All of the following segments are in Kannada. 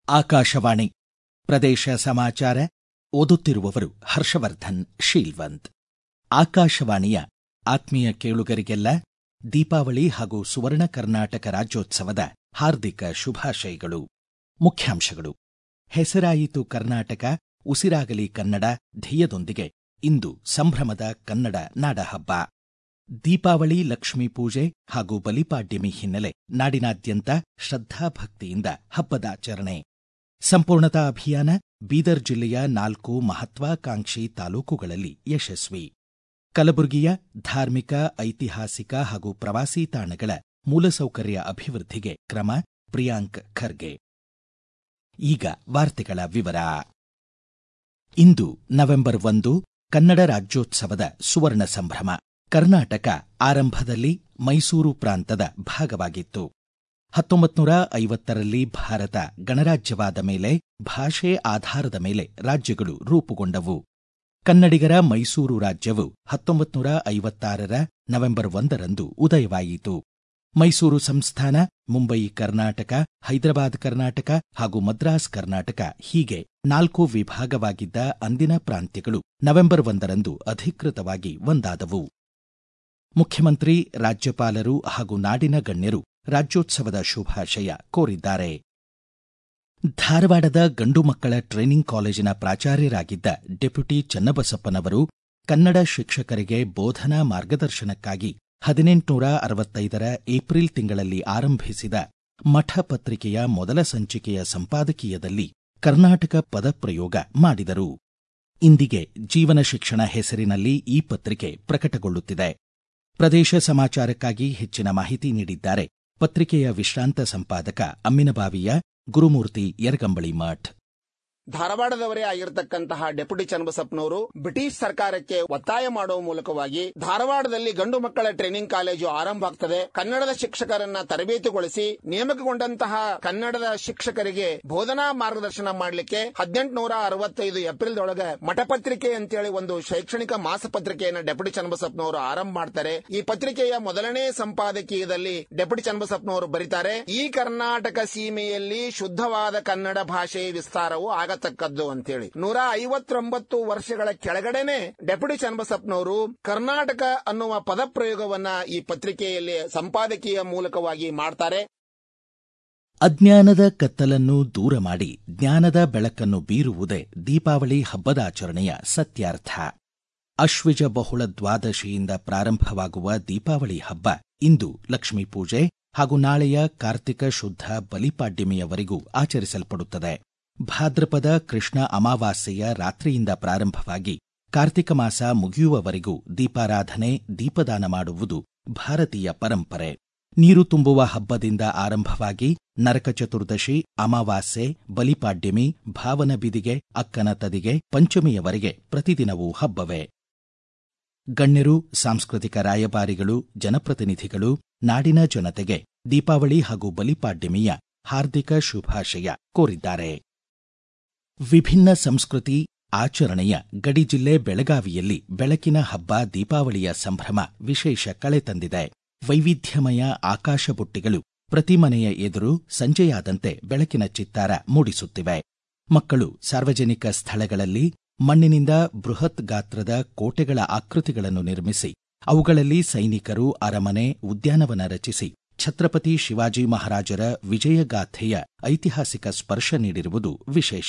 ಆಕಾಶವಾಣಿ ಪ್ರದೇಶ ಸಮಾಚಾರ ಓದುತ್ತಿರುವವರು ಹರ್ಷವರ್ಧನ್ ಶೀಲ್ವಂತ್ ಆಕಾಶವಾಣಿಯ ಆತ್ಮೀಯ ಕೇಳುಗರಿಗೆಲ್ಲ ದೀಪಾವಳಿ ಹಾಗೂ ಸುವರ್ಣ ಕರ್ನಾಟಕ ರಾಜ್ಯೋತ್ಸವದ ಹಾರ್ದಿಕ ಶುಭಾಶಯಗಳು ಮುಖ್ಯಾಂಶಗಳು ಹೆಸರಾಯಿತು ಕರ್ನಾಟಕ ಉಸಿರಾಗಲಿ ಕನ್ನಡ ಧ್ಯೇಯದೊಂದಿಗೆ ಇಂದು ಸಂಭ್ರಮದ ಕನ್ನಡ ನಾಡಹಬ್ಬ ದೀಪಾವಳಿ ಲಕ್ಷ್ಮೀ ಪೂಜೆ ಹಾಗೂ ಬಲಿಪಾಡ್ಯಮಿ ಹಿನ್ನೆಲೆ ನಾಡಿನಾದ್ಯಂತ ಶ್ರದ್ಧಾಭಕ್ತಿಯಿಂದ ಹಬ್ಬದಾಚರಣೆ ಸಂಪೂರ್ಣತಾ ಅಭಿಯಾನ ಬೀದರ್ ಜಿಲ್ಲೆಯ ನಾಲ್ಕು ಮಹತ್ವಾಕಾಂಕ್ಷಿ ತಾಲೂಕುಗಳಲ್ಲಿ ಯಶಸ್ವಿ ಕಲಬುರಗಿಯ ಧಾರ್ಮಿಕ ಐತಿಹಾಸಿಕ ಹಾಗೂ ಪ್ರವಾಸಿ ತಾಣಗಳ ಮೂಲಸೌಕರ್ಯ ಅಭಿವೃದ್ಧಿಗೆ ಕ್ರಮ ಪ್ರಿಯಾಂಕ್ ಖರ್ಗೆ ಈಗ ವಾರ್ತೆಗಳ ವಿವರ ಇಂದು ನವೆಂಬರ್ ಒಂದು ಕನ್ನಡ ರಾಜ್ಯೋತ್ಸವದ ಸುವರ್ಣ ಸಂಭ್ರಮ ಕರ್ನಾಟಕ ಆರಂಭದಲ್ಲಿ ಮೈಸೂರು ಪ್ರಾಂತದ ಭಾಗವಾಗಿತ್ತು ಹತ್ತೊಂಬತ್ತು ನೂರ ಐವತ್ತರಲ್ಲಿ ಭಾರತ ಗಣರಾಜ್ಯವಾದ ಮೇಲೆ ಭಾಷೆ ಆಧಾರದ ಮೇಲೆ ರಾಜ್ಯಗಳು ರೂಪುಗೊಂಡವು ಕನ್ನಡಿಗರ ಮೈಸೂರು ರಾಜ್ಯವು ಹತ್ತೊಂಬತ್ತು ನೂರ ಐವತ್ತಾರರ ನವೆಂಬರ್ ಒಂದರಂದು ಉದಯವಾಯಿತು ಮೈಸೂರು ಸಂಸ್ಥಾನ ಮುಂಬೈ ಕರ್ನಾಟಕ ಹೈದರಾಬಾದ್ ಕರ್ನಾಟಕ ಹಾಗೂ ಮದ್ರಾಸ್ ಕರ್ನಾಟಕ ಹೀಗೆ ನಾಲ್ಕು ವಿಭಾಗವಾಗಿದ್ದ ಅಂದಿನ ಪ್ರಾಂತ್ಯಗಳು ನವೆಂಬರ್ ಒಂದರಂದು ಅಧಿಕೃತವಾಗಿ ಒಂದಾದವು ಮುಖ್ಯಮಂತ್ರಿ ರಾಜ್ಯಪಾಲರು ಹಾಗೂ ನಾಡಿನ ಗಣ್ಯರು ರಾಜ್ಯೋತ್ಸವದ ಶುಭಾಶಯ ಕೋರಿದ್ದಾರೆ ಧಾರವಾಡದ ಗಂಡು ಮಕ್ಕಳ ಟ್ರೈನಿಂಗ್ ಕಾಲೇಜಿನ ಪ್ರಾಚಾರ್ಯರಾಗಿದ್ದ ಡೆಪ್ಯೂಟಿ ಚನ್ನಬಸಪ್ಪನವರು ಕನ್ನಡ ಶಿಕ್ಷಕರಿಗೆ ಬೋಧನಾ ಮಾರ್ಗದರ್ಶನಕ್ಕಾಗಿ ಹದಿನೆಂಟುನೂರ ಅರವತ್ತೈದರ ಏಪ್ರಿಲ್ ತಿಂಗಳಲ್ಲಿ ಆರಂಭಿಸಿದ ಮಠ ಪತ್ರಿಕೆಯ ಮೊದಲ ಸಂಚಿಕೆಯ ಸಂಪಾದಕೀಯದಲ್ಲಿ ಕರ್ನಾಟಕ ಪದಪ್ರಯೋಗ ಮಾಡಿದರು ಇಂದಿಗೆ ಜೀವನ ಶಿಕ್ಷಣ ಹೆಸರಿನಲ್ಲಿ ಈ ಪತ್ರಿಕೆ ಪ್ರಕಟಗೊಳ್ಳುತ್ತಿದೆ ಪ್ರದೇಶ ಸಮಾಚಾರಕ್ಕಾಗಿ ಹೆಚ್ಚಿನ ಮಾಹಿತಿ ನೀಡಿದ್ದಾರೆ ಪತ್ರಿಕೆಯ ವಿಶ್ರಾಂತ ಸಂಪಾದಕ ಅಮ್ಮಿನಬಾವಿಯ ಗುರುಮೂರ್ತಿ ಯರಗಂಬಳಿ ಮಠ್ ಧಾರವಾಡದವರೇ ಆಗಿರತಕ್ಕಂತಹ ಡೆಪ್ಯೂಟಿ ಚನ್ನಬಸಪ್ಪನವರು ಬ್ರಿಟಿಷ್ ಸರ್ಕಾರಕ್ಕೆ ಒತ್ತಾಯ ಮಾಡುವ ಮೂಲಕವಾಗಿ ಧಾರವಾಡದಲ್ಲಿ ಗಂಡು ಮಕ್ಕಳ ಟ್ರೈನಿಂಗ್ ಕಾಲೇಜು ಆರಂಭ ಆಗ್ತದೆ ಕನ್ನಡದ ಶಿಕ್ಷಕರನ್ನ ತರಬೇತಿಗೊಳಿಸಿ ನೇಮಕಗೊಂಡಂತಹ ಕನ್ನಡದ ಶಿಕ್ಷಕರಿಗೆ ಬೋಧನಾ ಮಾರ್ಗದರ್ಶನ ಮಾಡಲಿಕ್ಕೆ ಹದಿನೆಂಟುನೂರ ಅರವತ್ತೈದು ಏಪ್ರಿಲ್ದೊಳಗೆ ಮಠಪತ್ರಿಕೆ ಅಂತೇಳಿ ಒಂದು ಶೈಕ್ಷಣಿಕ ಮಾಸಪತ್ರಿಕೆಯನ್ನು ಡೆಪ್ಯೂಟಿ ಚನ್ನಬಸಪ್ಪನವರು ಆರಂಭ ಮಾಡ್ತಾರೆ ಈ ಪತ್ರಿಕೆಯ ಮೊದಲನೇ ಸಂಪಾದಕೀಯದಲ್ಲಿ ಡೆಪ್ಯೂಟಿ ಚನ್ನಬಸಪ್ಪನವರು ಬರೀತಾರೆ ಈ ಕರ್ನಾಟಕ ಸೀಮೆಯಲ್ಲಿ ಶುದ್ಧವಾದ ಕನ್ನಡ ಭಾಷೆ ವಿಸ್ತಾರವು ಆಗ ತಕ್ಕದ್ದು ಅಂತೇಳಿ ನೂರ ಐವತ್ತೊಂಬತ್ತು ವರ್ಷಗಳ ಕೆಳಗಡೆನೆ ಡೆಪ್ಯೂಟಿ ಚನ್ನಬಸಪ್ಪನವರು ಕರ್ನಾಟಕ ಅನ್ನುವ ಪದಪ್ರಯೋಗವನ್ನ ಈ ಪತ್ರಿಕೆಯಲ್ಲಿ ಸಂಪಾದಕೀಯ ಮೂಲಕವಾಗಿ ಮಾಡ್ತಾರೆ ಅಜ್ಞಾನದ ಕತ್ತಲನ್ನು ದೂರ ಮಾಡಿ ಜ್ಞಾನದ ಬೆಳಕನ್ನು ಬೀರುವುದೇ ದೀಪಾವಳಿ ಹಬ್ಬದ ಆಚರಣೆಯ ಸತ್ಯಾರ್ಥ ಅಶ್ವಿಜ ಬಹುಳ ದ್ವಾದಶಿಯಿಂದ ಪ್ರಾರಂಭವಾಗುವ ದೀಪಾವಳಿ ಹಬ್ಬ ಇಂದು ಲಕ್ಷ್ಮೀ ಪೂಜೆ ಹಾಗೂ ನಾಳೆಯ ಕಾರ್ತಿಕ ಶುದ್ಧ ಬಲಿಪಾಡ್ಯಮಿಯವರೆಗೂ ಆಚರಿಸಲ್ಪಡುತ್ತದೆ ಭಾದ್ರಪದ ಕೃಷ್ಣ ಅಮಾವಾಸ್ಯೆಯ ರಾತ್ರಿಯಿಂದ ಪ್ರಾರಂಭವಾಗಿ ಕಾರ್ತಿಕ ಮಾಸ ಮುಗಿಯುವವರೆಗೂ ದೀಪಾರಾಧನೆ ದೀಪದಾನ ಮಾಡುವುದು ಭಾರತೀಯ ಪರಂಪರೆ ನೀರು ತುಂಬುವ ಹಬ್ಬದಿಂದ ಆರಂಭವಾಗಿ ನರಕ ಚತುರ್ದಶಿ ಅಮಾವಾಸ್ಯೆ ಬಲಿಪಾಡ್ಯಮಿ ಭಾವನ ಬಿದಿಗೆ ಅಕ್ಕನ ತದಿಗೆ ಪಂಚಮಿಯವರೆಗೆ ಪ್ರತಿದಿನವೂ ಹಬ್ಬವೇ ಗಣ್ಯರು ಸಾಂಸ್ಕೃತಿಕ ರಾಯಭಾರಿಗಳು ಜನಪ್ರತಿನಿಧಿಗಳು ನಾಡಿನ ಜನತೆಗೆ ದೀಪಾವಳಿ ಹಾಗೂ ಬಲಿಪಾಡ್ಯಮಿಯ ಹಾರ್ದಿಕ ಶುಭಾಶಯ ಕೋರಿದ್ದಾರೆ ವಿಭಿನ್ನ ಸಂಸ್ಕೃತಿ ಆಚರಣೆಯ ಗಡಿ ಜಿಲ್ಲೆ ಬೆಳಗಾವಿಯಲ್ಲಿ ಬೆಳಕಿನ ಹಬ್ಬ ದೀಪಾವಳಿಯ ಸಂಭ್ರಮ ವಿಶೇಷ ಕಳೆ ತಂದಿದೆ ವೈವಿಧ್ಯಮಯ ಆಕಾಶ ಬುಟ್ಟಿಗಳು ಪ್ರತಿ ಮನೆಯ ಎದುರು ಸಂಜೆಯಾದಂತೆ ಬೆಳಕಿನ ಚಿತ್ತಾರ ಮೂಡಿಸುತ್ತಿವೆ ಮಕ್ಕಳು ಸಾರ್ವಜನಿಕ ಸ್ಥಳಗಳಲ್ಲಿ ಮಣ್ಣಿನಿಂದ ಬೃಹತ್ ಗಾತ್ರದ ಕೋಟೆಗಳ ಆಕೃತಿಗಳನ್ನು ನಿರ್ಮಿಸಿ ಅವುಗಳಲ್ಲಿ ಸೈನಿಕರು ಅರಮನೆ ಉದ್ಯಾನವನ ರಚಿಸಿ ಛತ್ರಪತಿ ಶಿವಾಜಿ ಮಹಾರಾಜರ ವಿಜಯಗಾಥೆಯ ಐತಿಹಾಸಿಕ ಸ್ಪರ್ಶ ನೀಡಿರುವುದು ವಿಶೇಷ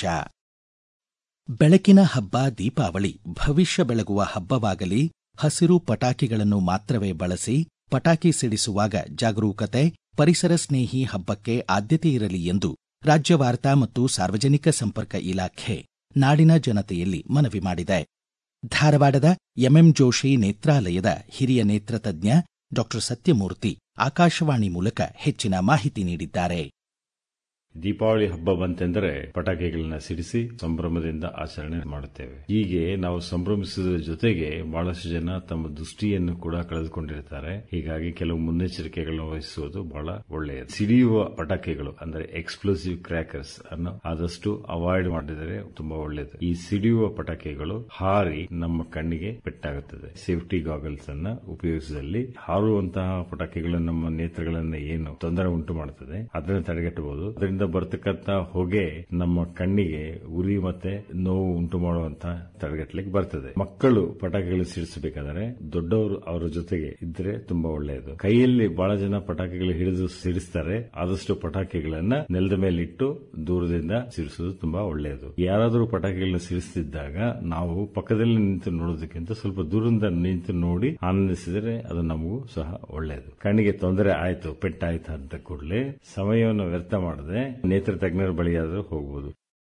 ಬೆಳಕಿನ ಹಬ್ಬ ದೀಪಾವಳಿ ಭವಿಷ್ಯ ಬೆಳಗುವ ಹಬ್ಬವಾಗಲಿ ಹಸಿರು ಪಟಾಕಿಗಳನ್ನು ಮಾತ್ರವೇ ಬಳಸಿ ಪಟಾಕಿ ಸಿಡಿಸುವಾಗ ಜಾಗರೂಕತೆ ಪರಿಸರ ಸ್ನೇಹಿ ಹಬ್ಬಕ್ಕೆ ಆದ್ಯತೆ ಇರಲಿ ಎಂದು ರಾಜ್ಯ ವಾರ್ತಾ ಮತ್ತು ಸಾರ್ವಜನಿಕ ಸಂಪರ್ಕ ಇಲಾಖೆ ನಾಡಿನ ಜನತೆಯಲ್ಲಿ ಮನವಿ ಮಾಡಿದೆ ಧಾರವಾಡದ ಎಂಎಂ ಜೋಶಿ ನೇತ್ರಾಲಯದ ಹಿರಿಯ ನೇತ್ರತಜ್ಞ ಡಾ ಸತ್ಯಮೂರ್ತಿ ಆಕಾಶವಾಣಿ ಮೂಲಕ ಹೆಚ್ಚಿನ ಮಾಹಿತಿ ನೀಡಿದ್ದಾರೆ ದೀಪಾವಳಿ ಹಬ್ಬ ಬಂತೆಂದರೆ ಪಟಾಕಿಗಳನ್ನ ಸಿಡಿಸಿ ಸಂಭ್ರಮದಿಂದ ಆಚರಣೆ ಮಾಡುತ್ತೇವೆ ಹೀಗೆ ನಾವು ಸಂಭ್ರಮಿಸುವುದರ ಜೊತೆಗೆ ಬಹಳಷ್ಟು ಜನ ತಮ್ಮ ದೃಷ್ಟಿಯನ್ನು ಕೂಡ ಕಳೆದುಕೊಂಡಿರ್ತಾರೆ ಹೀಗಾಗಿ ಕೆಲವು ಮುನ್ನೆಚ್ಚರಿಕೆಗಳನ್ನು ವಹಿಸುವುದು ಬಹಳ ಒಳ್ಳೆಯದು ಸಿಡಿಯುವ ಪಟಾಕಿಗಳು ಅಂದರೆ ಎಕ್ಸ್ಪ್ಲೋಸಿವ್ ಕ್ರ್ಯಾಕರ್ಸ್ ಅನ್ನು ಆದಷ್ಟು ಅವಾಯ್ಡ್ ಮಾಡಿದರೆ ತುಂಬಾ ಒಳ್ಳೆಯದು ಈ ಸಿಡಿಯುವ ಪಟಾಕಿಗಳು ಹಾರಿ ನಮ್ಮ ಕಣ್ಣಿಗೆ ಪೆಟ್ಟಾಗುತ್ತದೆ ಸೇಫ್ಟಿ ಗಾಗಲ್ಸ್ ಅನ್ನ ಉಪಯೋಗಿಸಿದಲ್ಲಿ ಹಾರುವಂತಹ ಪಟಾಕಿಗಳು ನಮ್ಮ ನೇತ್ರಗಳನ್ನ ಏನು ತೊಂದರೆ ಉಂಟು ಮಾಡುತ್ತದೆ ಅದನ್ನು ತಡೆಗಟ್ಟಬಹುದು ಅದರಿಂದ ಬರ್ತಕ್ಕಂತ ಹೊಗೆ ನಮ್ಮ ಕಣ್ಣಿಗೆ ಉರಿ ಮತ್ತೆ ನೋವು ಉಂಟು ಮಾಡುವಂತ ತಡೆಗಟ್ಟಲಿಕ್ಕೆ ಬರ್ತದೆ ಮಕ್ಕಳು ಪಟಾಕಿಗಳು ಸಿಡಿಸಬೇಕಾದ್ರೆ ದೊಡ್ಡವರು ಅವರ ಜೊತೆಗೆ ಇದ್ರೆ ತುಂಬಾ ಒಳ್ಳೆಯದು ಕೈಯಲ್ಲಿ ಬಹಳ ಜನ ಪಟಾಕಿಗಳು ಹಿಡಿದು ಸಿಡಿಸ್ತಾರೆ ಆದಷ್ಟು ಪಟಾಕಿಗಳನ್ನ ನೆಲದ ಮೇಲೆ ಇಟ್ಟು ದೂರದಿಂದ ಸಿಡಿಸೋದು ತುಂಬಾ ಒಳ್ಳೆಯದು ಯಾರಾದರೂ ಪಟಾಕಿಗಳನ್ನ ಸಿಡಿಸ್ತಿದ್ದಾಗ ನಾವು ಪಕ್ಕದಲ್ಲಿ ನಿಂತು ನೋಡೋದಕ್ಕಿಂತ ಸ್ವಲ್ಪ ದೂರದಿಂದ ನಿಂತು ನೋಡಿ ಆನಂದಿಸಿದರೆ ಅದು ನಮಗೂ ಸಹ ಒಳ್ಳೆಯದು ಕಣ್ಣಿಗೆ ತೊಂದರೆ ಆಯ್ತು ಪೆಟ್ಟಾಯ್ತು ಅಂತ ಕೂಡಲೇ ಸಮಯವನ್ನು ವ್ಯರ್ಥ ಮಾಡದೆ ನೇತ್ರ ತಜ್ಞರ ಬಳಿಯಾದರೂ ಹೋಗಬಹುದು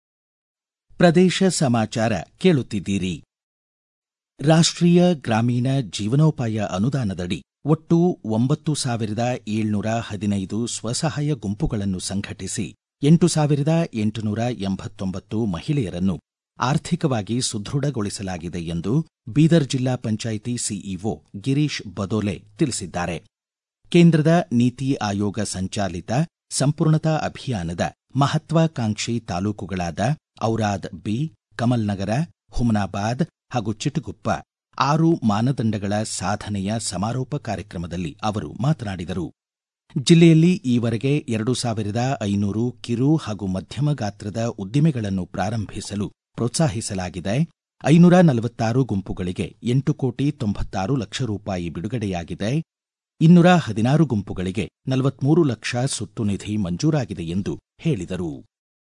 ಪ್ರದೇಶ ಸಮಾಚಾರ ಕೇಳುತ್ತಿದ್ದೀರಿ ರಾಷ್ಟ್ರೀಯ ಗ್ರಾಮೀಣ ಜೀವನೋಪಾಯ ಅನುದಾನದಡಿ ಒಟ್ಟು ಒಂಬತ್ತು ಸಾವಿರದ ಏಳ್ನೂರ ಹದಿನೈದು ಸ್ವಸಹಾಯ ಗುಂಪುಗಳನ್ನು ಸಂಘಟಿಸಿ ಎಂಟು ಸಾವಿರದ ಎಂಟುನೂರ ಎಂಬತ್ತೊಂಬತ್ತು ಮಹಿಳೆಯರನ್ನು ಆರ್ಥಿಕವಾಗಿ ಸುದೃಢಗೊಳಿಸಲಾಗಿದೆ ಎಂದು ಬೀದರ್ ಜಿಲ್ಲಾ ಪಂಚಾಯಿತಿ ಸಿಇಒ ಗಿರೀಶ್ ಬದೋಲೆ ತಿಳಿಸಿದ್ದಾರೆ ಕೇಂದ್ರದ ನೀತಿ ಆಯೋಗ ಸಂಚಾಲಿತ ಸಂಪೂರ್ಣತಾ ಅಭಿಯಾನದ ಮಹತ್ವಾಕಾಂಕ್ಷಿ ತಾಲೂಕುಗಳಾದ ಔರಾದ್ ಬಿ ಕಮಲ್ನಗರ ಹುಮನಾಬಾದ್ ಹಾಗೂ ಚಿಟಗುಪ್ಪ ಆರು ಮಾನದಂಡಗಳ ಸಾಧನೆಯ ಸಮಾರೋಪ ಕಾರ್ಯಕ್ರಮದಲ್ಲಿ ಅವರು ಮಾತನಾಡಿದರು ಜಿಲ್ಲೆಯಲ್ಲಿ ಈವರೆಗೆ ಎರಡು ಸಾವಿರದ ಐನೂರು ಕಿರು ಹಾಗೂ ಮಧ್ಯಮ ಗಾತ್ರದ ಉದ್ದಿಮೆಗಳನ್ನು ಪ್ರಾರಂಭಿಸಲು ಪ್ರೋತ್ಸಾಹಿಸಲಾಗಿದೆ ಐನೂರ ನಲವತ್ತಾರು ಗುಂಪುಗಳಿಗೆ ಎಂಟು ಕೋಟಿ ತೊಂಬತ್ತಾರು ಲಕ್ಷ ರೂಪಾಯಿ ಬಿಡುಗಡೆಯಾಗಿದೆ ಇನ್ನೂರ ಹದಿನಾರು ಗುಂಪುಗಳಿಗೆ ನಲವತ್ಮೂರು ಲಕ್ಷ ಸುತ್ತು ನಿಧಿ ಮಂಜೂರಾಗಿದೆ ಎಂದು ಹೇಳಿದರು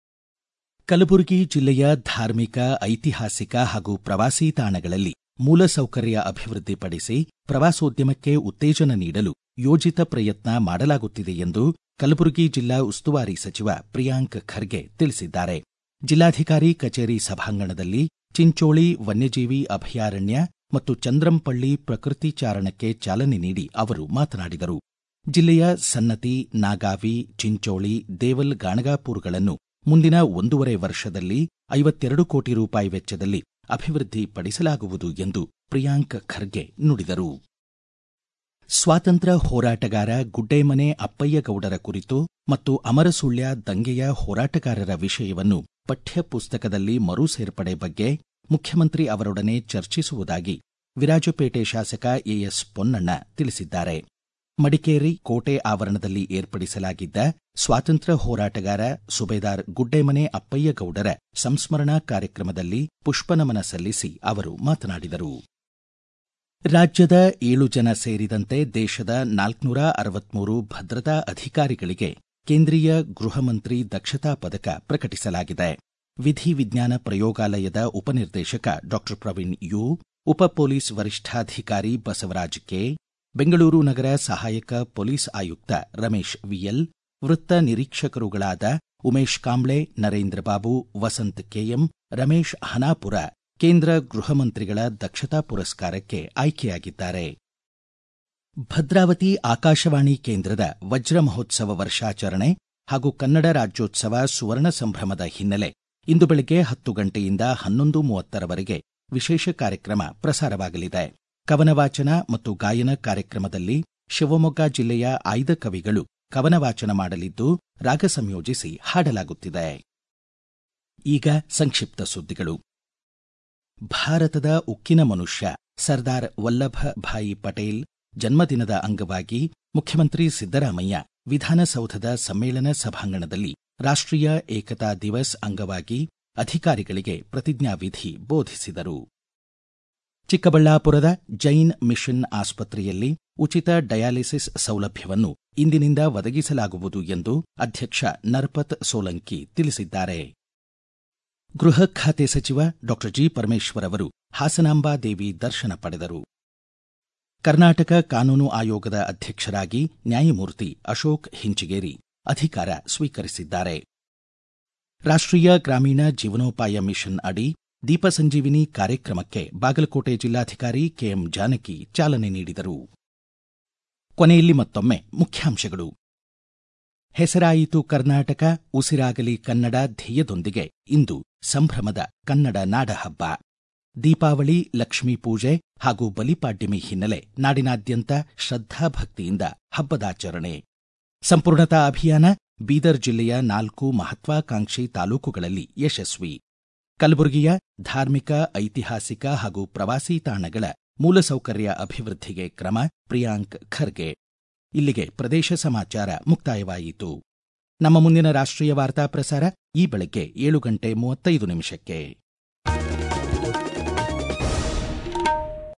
ಕಲಬುರಗಿ ಜಿಲ್ಲೆಯ ಧಾರ್ಮಿಕ ಐತಿಹಾಸಿಕ ಹಾಗೂ ಪ್ರವಾಸಿ ತಾಣಗಳಲ್ಲಿ ಮೂಲಸೌಕರ್ಯ ಅಭಿವೃದ್ಧಿಪಡಿಸಿ ಪ್ರವಾಸೋದ್ಯಮಕ್ಕೆ ಉತ್ತೇಜನ ನೀಡಲು ಯೋಜಿತ ಪ್ರಯತ್ನ ಮಾಡಲಾಗುತ್ತಿದೆ ಎಂದು ಕಲಬುರಗಿ ಜಿಲ್ಲಾ ಉಸ್ತುವಾರಿ ಸಚಿವ ಪ್ರಿಯಾಂಕ್ ಖರ್ಗೆ ತಿಳಿಸಿದ್ದಾರೆ ಜಿಲ್ಲಾಧಿಕಾರಿ ಕಚೇರಿ ಸಭಾಂಗಣದಲ್ಲಿ ಚಿಂಚೋಳಿ ವನ್ಯಜೀವಿ ಅಭಯಾರಣ್ಯ ಮತ್ತು ಚಂದ್ರಂಪಳ್ಳಿ ಪ್ರಕೃತಿ ಚಾರಣಕ್ಕೆ ಚಾಲನೆ ನೀಡಿ ಅವರು ಮಾತನಾಡಿದರು ಜಿಲ್ಲೆಯ ಸನ್ನತಿ ನಾಗಾವಿ ಚಿಂಚೋಳಿ ದೇವಲ್ ಗಾಣಗಾಪುರ್ಗಳನ್ನು ಮುಂದಿನ ಒಂದೂವರೆ ವರ್ಷದಲ್ಲಿ ಐವತ್ತೆರಡು ಕೋಟಿ ರೂಪಾಯಿ ವೆಚ್ಚದಲ್ಲಿ ಅಭಿವೃದ್ಧಿಪಡಿಸಲಾಗುವುದು ಎಂದು ಪ್ರಿಯಾಂಕ್ ಖರ್ಗೆ ನುಡಿದರು ಸ್ವಾತಂತ್ರ್ಯ ಹೋರಾಟಗಾರ ಗುಡ್ಡೇಮನೆ ಅಪ್ಪಯ್ಯಗೌಡರ ಕುರಿತು ಮತ್ತು ಅಮರಸುಳ್ಯ ದಂಗೆಯ ಹೋರಾಟಗಾರರ ವಿಷಯವನ್ನು ಪಠ್ಯ ಪುಸ್ತಕದಲ್ಲಿ ಮರು ಸೇರ್ಪಡೆ ಬಗ್ಗೆ ಮುಖ್ಯಮಂತ್ರಿ ಅವರೊಡನೆ ಚರ್ಚಿಸುವುದಾಗಿ ವಿರಾಜಪೇಟೆ ಶಾಸಕ ಎಎಸ್ ಪೊನ್ನಣ್ಣ ತಿಳಿಸಿದ್ದಾರೆ ಮಡಿಕೇರಿ ಕೋಟೆ ಆವರಣದಲ್ಲಿ ಏರ್ಪಡಿಸಲಾಗಿದ್ದ ಸ್ವಾತಂತ್ರ್ಯ ಹೋರಾಟಗಾರ ಸುಬೇದಾರ್ ಗುಡ್ಡೇಮನೆ ಅಪ್ಪಯ್ಯಗೌಡರ ಸಂಸ್ಮರಣಾ ಕಾರ್ಯಕ್ರಮದಲ್ಲಿ ಪುಷ್ಪನಮನ ಸಲ್ಲಿಸಿ ಅವರು ಮಾತನಾಡಿದರು ರಾಜ್ಯದ ಏಳು ಜನ ಸೇರಿದಂತೆ ದೇಶದ ನಾಲ್ಕುನೂರ ಅರವತ್ಮೂರು ಭದ್ರತಾ ಅಧಿಕಾರಿಗಳಿಗೆ ಕೇಂದ್ರೀಯ ಗೃಹ ಮಂತ್ರಿ ದಕ್ಷತಾ ಪದಕ ಪ್ರಕಟಿಸಲಾಗಿದೆ ವಿಧಿ ವಿಜ್ಞಾನ ಪ್ರಯೋಗಾಲಯದ ಉಪನಿರ್ದೇಶಕ ಡಾ ಪ್ರವೀಣ್ ಯು ಉಪ ಪೊಲೀಸ್ ವರಿಷ್ಠಾಧಿಕಾರಿ ಬಸವರಾಜ್ ಕೆ ಬೆಂಗಳೂರು ನಗರ ಸಹಾಯಕ ಪೊಲೀಸ್ ಆಯುಕ್ತ ರಮೇಶ್ ವಿಎಲ್ ವೃತ್ತ ನಿರೀಕ್ಷಕರುಗಳಾದ ಉಮೇಶ್ ಕಾಂಬ್ಳೆ ನರೇಂದ್ರ ಬಾಬು ವಸಂತ್ ಕೆಎಂ ರಮೇಶ್ ಹನಾಪುರ ಕೇಂದ್ರ ಗೃಹ ಮಂತ್ರಿಗಳ ದಕ್ಷತಾ ಪುರಸ್ಕಾರಕ್ಕೆ ಆಯ್ಕೆಯಾಗಿದ್ದಾರೆ ಭದ್ರಾವತಿ ಆಕಾಶವಾಣಿ ಕೇಂದ್ರದ ವಜ್ರ ಮಹೋತ್ಸವ ವರ್ಷಾಚರಣೆ ಹಾಗೂ ಕನ್ನಡ ರಾಜ್ಯೋತ್ಸವ ಸುವರ್ಣ ಸಂಭ್ರಮದ ಹಿನ್ನೆಲೆ ಇಂದು ಬೆಳಗ್ಗೆ ಹತ್ತು ಗಂಟೆಯಿಂದ ಹನ್ನೊಂದು ಮೂವತ್ತರವರೆಗೆ ವಿಶೇಷ ಕಾರ್ಯಕ್ರಮ ಪ್ರಸಾರವಾಗಲಿದೆ ಕವನ ವಾಚನ ಮತ್ತು ಗಾಯನ ಕಾರ್ಯಕ್ರಮದಲ್ಲಿ ಶಿವಮೊಗ್ಗ ಜಿಲ್ಲೆಯ ಆಯ್ದ ಕವಿಗಳು ಕವನ ವಾಚನ ಮಾಡಲಿದ್ದು ರಾಗ ಸಂಯೋಜಿಸಿ ಹಾಡಲಾಗುತ್ತಿದೆ ಈಗ ಸಂಕ್ಷಿಪ್ತ ಸುದ್ದಿಗಳು ಭಾರತದ ಉಕ್ಕಿನ ಮನುಷ್ಯ ಸರ್ದಾರ್ ವಲ್ಲಭ ಭಾಯಿ ಪಟೇಲ್ ಜನ್ಮದಿನದ ಅಂಗವಾಗಿ ಮುಖ್ಯಮಂತ್ರಿ ಸಿದ್ದರಾಮಯ್ಯ ವಿಧಾನಸೌಧದ ಸಮ್ಮೇಳನ ಸಭಾಂಗಣದಲ್ಲಿ ರಾಷ್ಟ್ರೀಯ ಏಕತಾ ದಿವಸ್ ಅಂಗವಾಗಿ ಅಧಿಕಾರಿಗಳಿಗೆ ಪ್ರತಿಜ್ಞಾವಿಧಿ ಬೋಧಿಸಿದರು ಚಿಕ್ಕಬಳ್ಳಾಪುರದ ಜೈನ್ ಮಿಷನ್ ಆಸ್ಪತ್ರೆಯಲ್ಲಿ ಉಚಿತ ಡಯಾಲಿಸಿಸ್ ಸೌಲಭ್ಯವನ್ನು ಇಂದಿನಿಂದ ಒದಗಿಸಲಾಗುವುದು ಎಂದು ಅಧ್ಯಕ್ಷ ನರ್ಪತ್ ಸೋಲಂಕಿ ತಿಳಿಸಿದ್ದಾರೆ ಗೃಹ ಖಾತೆ ಸಚಿವ ಡಾ ಜಿ ಪರಮೇಶ್ವರ್ ಅವರು ಹಾಸನಾಂಬಾ ದೇವಿ ದರ್ಶನ ಪಡೆದರು ಕರ್ನಾಟಕ ಕಾನೂನು ಆಯೋಗದ ಅಧ್ಯಕ್ಷರಾಗಿ ನ್ಯಾಯಮೂರ್ತಿ ಅಶೋಕ್ ಹಿಂಚಿಗೇರಿ ಅಧಿಕಾರ ಸ್ವೀಕರಿಸಿದ್ದಾರೆ ರಾಷ್ಟ್ರೀಯ ಗ್ರಾಮೀಣ ಜೀವನೋಪಾಯ ಮಿಷನ್ ಅಡಿ ದೀಪ ಸಂಜೀವಿನಿ ಕಾರ್ಯಕ್ರಮಕ್ಕೆ ಬಾಗಲಕೋಟೆ ಜಿಲ್ಲಾಧಿಕಾರಿ ಕೆಎಂ ಜಾನಕಿ ಚಾಲನೆ ನೀಡಿದರು ಕೊನೆಯಲ್ಲಿ ಮತ್ತೊಮ್ಮೆ ಮುಖ್ಯಾಂಶಗಳು ಹೆಸರಾಯಿತು ಕರ್ನಾಟಕ ಉಸಿರಾಗಲಿ ಕನ್ನಡ ಧ್ಯೇಯದೊಂದಿಗೆ ಇಂದು ಸಂಭ್ರಮದ ಕನ್ನಡ ನಾಡಹಬ್ಬ ದೀಪಾವಳಿ ಲಕ್ಷ್ಮೀ ಪೂಜೆ ಹಾಗೂ ಬಲಿಪಾಡ್ಯಮಿ ಹಿನ್ನೆಲೆ ನಾಡಿನಾದ್ಯಂತ ಶ್ರದ್ಧಾಭಕ್ತಿಯಿಂದ ಹಬ್ಬದಾಚರಣೆ ಸಂಪೂರ್ಣತಾ ಅಭಿಯಾನ ಬೀದರ್ ಜಿಲ್ಲೆಯ ನಾಲ್ಕು ಮಹತ್ವಾಕಾಂಕ್ಷಿ ತಾಲೂಕುಗಳಲ್ಲಿ ಯಶಸ್ವಿ ಕಲಬುರಗಿಯ ಧಾರ್ಮಿಕ ಐತಿಹಾಸಿಕ ಹಾಗೂ ಪ್ರವಾಸಿ ತಾಣಗಳ ಮೂಲಸೌಕರ್ಯ ಅಭಿವೃದ್ಧಿಗೆ ಕ್ರಮ ಪ್ರಿಯಾಂಕ್ ಖರ್ಗೆ ಇಲ್ಲಿಗೆ ಪ್ರದೇಶ ಸಮಾಚಾರ ಮುಕ್ತಾಯವಾಯಿತು ನಮ್ಮ ಮುಂದಿನ ರಾಷ್ಟ್ರೀಯ ವಾರ್ತಾ ಪ್ರಸಾರ ಈ ಬೆಳಗ್ಗೆ ಏಳು ಗಂಟೆ ಮೂವತ್ತೈದು ನಿಮಿಷಕ್ಕೆ